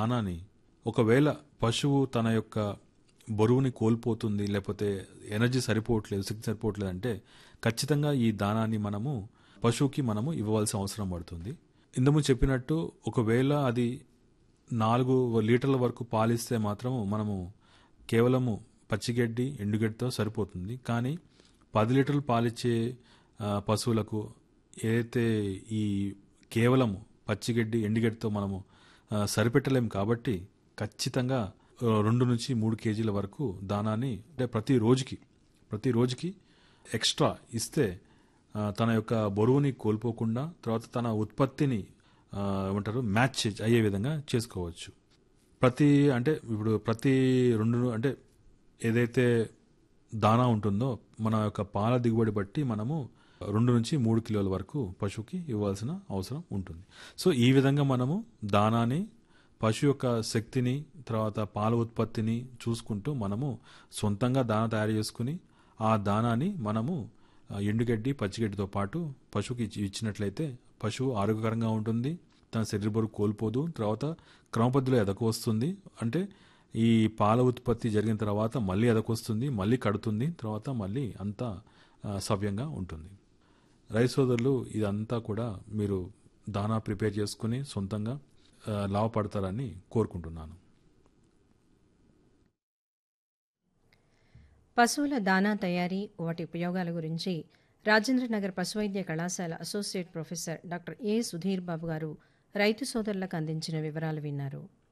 దానాని ఒకవేళ పశువు తన యొక్క బరువుని కోల్పోతుంది లేకపోతే ఎనర్జీ సరిపోవట్లేదు శక్తి సరిపోవట్లేదు అంటే ఖచ్చితంగా ఈ దానాన్ని మనము పశువుకి మనము ఇవ్వవలసిన అవసరం పడుతుంది ఇంతకుముందు చెప్పినట్టు ఒకవేళ అది నాలుగు లీటర్ల వరకు పాలిస్తే మాత్రము మనము కేవలము పచ్చిగడ్డి ఎండుగడ్డితో సరిపోతుంది కానీ పది లీటర్లు పాలిచ్చే ఆ, పశువులకు ఏదైతే ఈ కేవలము పచ్చిగడ్డి ఎండుగడ్డితో మనము ఆ, సరిపెట్టలేము కాబట్టి ఖచ్చితంగా ఆ, రెండు నుంచి మూడు కేజీల వరకు దానాన్ని అంటే ప్రతి రోజుకి ప్రతి రోజుకి ఎక్స్ట్రా ఇస్తే ఆ, తన యొక్క బరువుని కోల్పోకుండా తర్వాత తన ఉత్పత్తిని ఆ, ఏమంటారు మ్యాచ్ అయ్యే విధంగా చేసుకోవచ్చు ప్రతి అంటే ఇప్పుడు ప్రతి రెండు అంటే ఏదైతే దానా ఉంటుందో మన యొక్క పాల దిగుబడి బట్టి మనము రెండు నుంచి మూడు కిలోల వరకు పశువుకి ఇవ్వాల్సిన అవసరం ఉంటుంది సో ఈ విధంగా మనము దానాని పశువు యొక్క శక్తిని తర్వాత పాల ఉత్పత్తిని చూసుకుంటూ మనము సొంతంగా దానా తయారు చేసుకుని ఆ దానాన్ని మనము ఆ, ఎండుగడ్డి పచ్చిగడ్డితో పాటు పశువుకి ఇచ్చి- ఇచ్చినట్లయితే పశువు ఆరోగ్యకరంగా ఉంటుంది తన శరీర బరువు కోల్పోదు తర్వాత క్రమపద్ధతిలో ఎదకు వస్తుంది అంటే ఈ పాల ఉత్పత్తి జరిగిన తర్వాత మళ్ళీ ఎదకొస్తుంది మళ్ళీ కడుతుంది తర్వాత మళ్ళీ అంతా ఆ, సవ్యంగా ఉంటుంది రైతు సోదరులు ఇదంతా కూడా మీరు దానా ప్రిపేర్ చేసుకుని సొంతంగా ఆ, లాభపడతారని కోరుకుంటున్నాను పశువుల దానా తయారీ వాటి ఉపయోగాల గురించి రాజేంద్రనగర్ పశువైద్య కళాశాల associate professor doctor A Sudheer Babu గారు రైతు సోదరులకు అందించిన వివరాలు విన్నారు